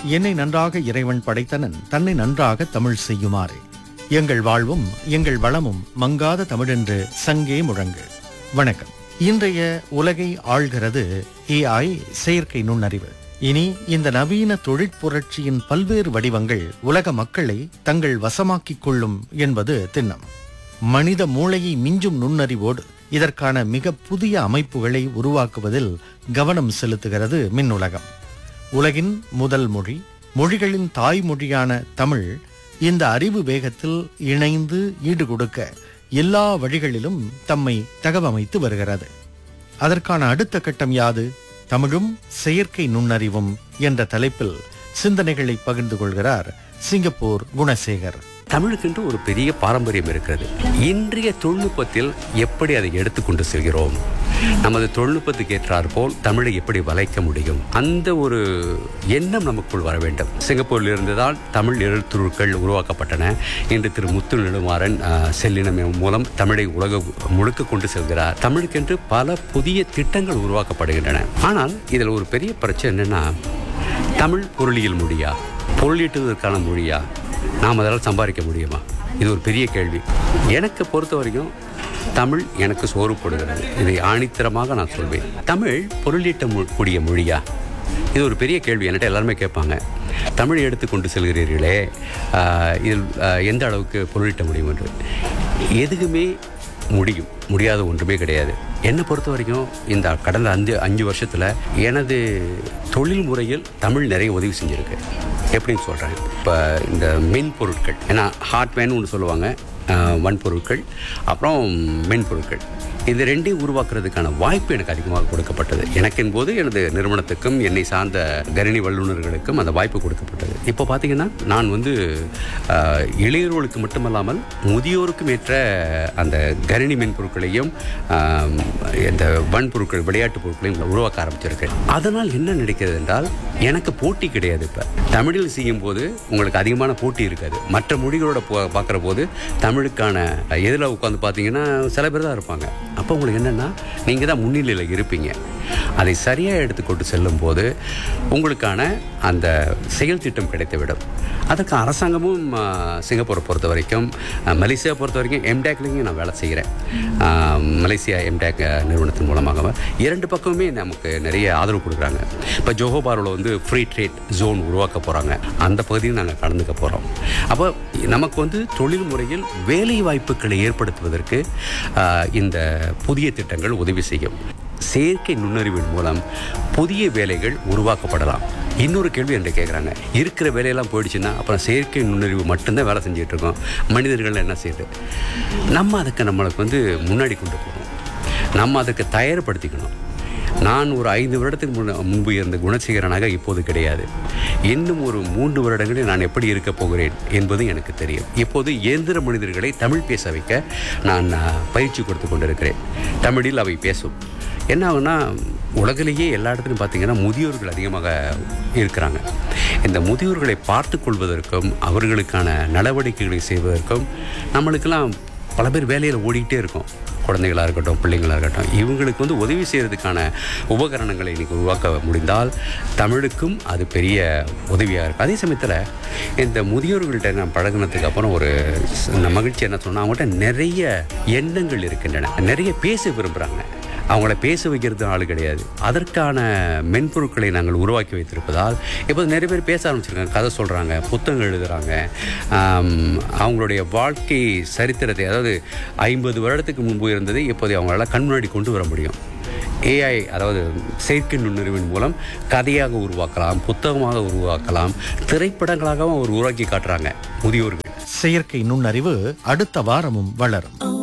என்னை நன்றாக இறைவன் படைத்தனன் தன்னை நன்றாக தமிழ் செய்யுமாறு எங்கள் வாழ்வும் எங்கள் வளமும் மங்காத தமிழென்று சங்கே முழங்கு வணக்கம் இன்றைய உலகை ஆள்கிறது ஏஐ செயற்கை நுண்ணறிவு இனி இந்த நவீன தொழிற்புரட்சியின் பல்வேறு வடிவங்கள் உலக மக்களை தங்கள் வசமாக்கிக் கொள்ளும் என்பது திண்ணம் மனித மூளையை மிஞ்சும் நுண்ணறிவோடு இதற்கான மிக புதிய அமைப்புகளை உருவாக்குவதில் கவனம் செலுத்துகிறது மின்னுலகம் உலகின் முதல் மொழி மொழிகளின் தாய்மொழியான தமிழ் இந்த அறிவு வேகத்தில் இணைந்து ஈடுகொடுக்க எல்லா வழிகளிலும் தம்மை தகவமைத்து வருகிறது அதற்கான அடுத்த கட்டம் யாது தமிழும் செயற்கை நுண்ணறிவும் என்ற தலைப்பில் சிந்தனைகளை பகிர்ந்து கொள்கிறார் சிங்கப்பூர் குணசேகர் தமிழுக்கென்று ஒரு பெரிய பாரம்பரியம் இருக்கிறது இன்றைய தொழில்நுட்பத்தில் எப்படி அதை எடுத்துக்கொண்டு செல்கிறோம் நமது தொழில்நுட்பத்துக்கு ஏற்றாற் போல் தமிழை எப்படி வளைக்க முடியும் அந்த ஒரு எண்ணம் நமக்குள் வர வேண்டும் சிங்கப்பூரில் இருந்துதான் தமிழ் எழுத்துருக்கள் உருவாக்கப்பட்டன இன்று திரு முத்து நெடுமாறன் அஹ், செல்லினம் மூலம் தமிழை உலக முழுக்க கொண்டு செல்கிறார் தமிழுக்கென்று பல புதிய திட்டங்கள் உருவாக்கப்படுகின்றன ஆனால் இதில் ஒரு பெரிய பிரச்சனை என்னன்னா தமிழ் பொருளியல் மொழியா பொருளீட்டுவதற்கான மொழியா நாம் அதெல்லாம் சம்பாதிக்க முடியுமா இது ஒரு பெரிய கேள்வி எனக்கு பொறுத்த வரைக்கும் தமிழ் எனக்கு சோறு போடுகிறது இதை ஆணித்தரமாக நான் சொல்வேன் தமிழ் பொருளீட்ட மொ- கூடிய மொழியா இது ஒரு பெரிய கேள்வி என்கிட்ட எல்லாருமே கேட்பாங்க தமிழ் எடுத்து கொண்டு செல்கிறீர்களே ஆஹ், இதில் ஆஹ், எந்த அளவுக்கு பொருளீட்ட முடியும் என்று எதுக்குமே முடியும் முடியாத ஒன்றுமே கிடையாது என்னை பொறுத்த வரைக்கும் இந்த கடந்த அஞ்சு அஞ்சு வருஷத்தில் எனது தொழில் முறையில் தமிழ் நிறைய உதவி செஞ்சுருக்கு எப்படின்னு சொல்கிறேன் இப்போ இந்த மென்பொருட்கள் ஏன்னா ஹார்ட்வேர்னு ஒன்று சொல்லுவாங்க அஹ், வன்பொருட்கள் அப்புறம் மென்பொருட்கள் இது ரெண்டையும் உருவாக்குறதுக்கான வாய்ப்பு எனக்கு அதிகமாக கொடுக்கப்பட்டது எனக்கு என்போது எனது நிறுவனத்துக்கும் என்னை சார்ந்த கணினி வல்லுநர்களுக்கும் அந்த வாய்ப்பு கொடுக்கப்பட்டது இப்போ பார்த்தீங்கன்னா நான் வந்து அஹ், இளையோர்களுக்கு மட்டுமல்லாமல் முதியோருக்கும் ஏற்ற அந்த கணினி மென்பொருட்களையும் ஆம், இந்த வன்பொருட்கள் விளையாட்டு பொருட்களையும் உருவாக்க ஆரம்பிச்சிருக்கேன் அதனால் என்ன நடக்கிறது என்றால் எனக்கு போட்டி கிடையாது இப்போ தமிழில் செய்யும்போது உங்களுக்கு அதிகமான போட்டி இருக்காது மற்ற மொழிகளோட போ- பார்க்குற போது தமிழுக்கான எதில் உட்காந்து பார்த்தீங்கன்னா சில பேர் தான் இருப்பாங்க அப்போ உங்களுக்கு என்னென்னா நீங்கள் தான் முன்னிலையில் இருப்பீங்க அதை சரியாக எடுத்துக்கொண்டு செல்லும்போது உங்களுக்கான அந்த செயல் திட்டம் கிடைத்துவிடும் அதுக்கு அரசாங்கமும் ஆ, சிங்கப்பூரை பொறுத்த வரைக்கும் ஆ, மலேசியா பொறுத்த வரைக்கும் எம்டேக்லேயும் நான் வேலை செய்கிறேன் ஆ, மலேசியா எம்டேக் நிறுவனத்தின் மூலமாக இரண்டு பக்கமுமே நமக்கு நிறைய ஆதரவு கொடுக்குறாங்க இப்போ ஜோஹோபாரோவில் வந்து ஃப்ரீ ட்ரேட் ஜோன் உருவாக்க போகிறாங்க அந்த பகுதியில் நாங்கள் கலந்துக்க போகிறோம் அப்போ நமக்கு வந்து தொழில் முறையில் வேலை வாய்ப்புகளை ஏற்படுத்துவதற்கு ஆ, இந்த புதிய திட்டங்கள் உதவி செய்யும் செயற்கை நுண்ணறிவின் மூலம் புதிய வேலைகள் உருவாக்கப்படலாம் இன்னொரு கேள்வி என்கிட்ட கேட்குறாங்க இருக்கிற வேலையெல்லாம் போயிடுச்சுன்னா அப்புறம் செயற்கை நுண்ணறிவு மட்டும்தான் வேலை செஞ்சுட்டு இருக்கோம் மனிதர்கள் என்ன செய்யுது நம்ம அதுக்கு நம்மளுக்கு வந்து முன்னாடி கொண்டு போகணும் நம்ம அதுக்கு தயார்படுத்திக்கணும் நான் ஒரு ஐந்து வருடத்துக்கு முன்ன முன்பு இருந்த குணசேகரனாக இப்போது கிடையாது இன்னும் ஒரு மூன்று வருடங்களில் நான் எப்படி இருக்கப் போகிறேன் என்பது எனக்கு தெரியும் இப்போது இயந்திர மனிதர்களை தமிழ் பேச வைக்க நான் ஆ, பயிற்சி கொடுத்து கொண்டிருக்கிறேன் தமிழில் அவை பேசும் என்ன ஆகுனா உலகிலேயே எல்லா இடத்துலையும் பார்த்தீங்கன்னா முதியோர்கள் அதிகமாக இருக்கிறாங்க இந்த முதியோர்களை பார்த்து கொள்வதற்கும் அவர்களுக்கான நடவடிக்கைகளை செய்வதற்கும் நம்மளுக்கெல்லாம் பல பேர் வேலையில் ஓடிக்கிட்டே இருக்கோம் குழந்தைகளாக இருக்கட்டும் பிள்ளைங்களாக இருக்கட்டும் இவங்களுக்கு வந்து உதவி செய்கிறதுக்கான உபகரணங்களை இன்றைக்கி உருவாக்க முடிந்தால் தமிழுக்கும் அது பெரிய உதவியாக இருக்கும் அதே சமயத்தில் இந்த முதியோர்கள்ட்ட நான் பழகுனதுக்கு அப்புறம் ஒரு ஸ்- மகிழ்ச்சி என்ன சொன்னால் அவங்கள்ட்ட நிறைய எண்ணங்கள் இருக்கின்றன நிறைய பேச விரும்புகிறாங்க அவங்கள பேச வைக்கிறது ஆள் கிடையாது அதற்கான மென்பொருட்களை நாங்கள் உருவாக்கி வைத்திருப்பதால் இப்போ நிறைய பேர் பேச ஆரம்பிச்சிருக்காங்க கதை சொல்கிறாங்க புத்தகங்கள் எழுதுகிறாங்க ஆம், அவங்களுடைய வாழ்க்கை சரித்திரத்தை அதாவது ஐம்பது வருடத்துக்கு முன்பு இருந்ததை இப்போதை அவங்களால கண் முன்னாடி கொண்டு வர முடியும் ஏஐ அதாவது செயற்கை நுண்ணறிவின் மூலம் கதையாக உருவாக்கலாம் புத்தகமாக உருவாக்கலாம் திரைப்படங்களாகவும் அவர் உருவாக்கி காட்டுறாங்க முதியோர்கள் செயற்கை நுண்ணறிவு அடுத்த வாரமும் வளரும்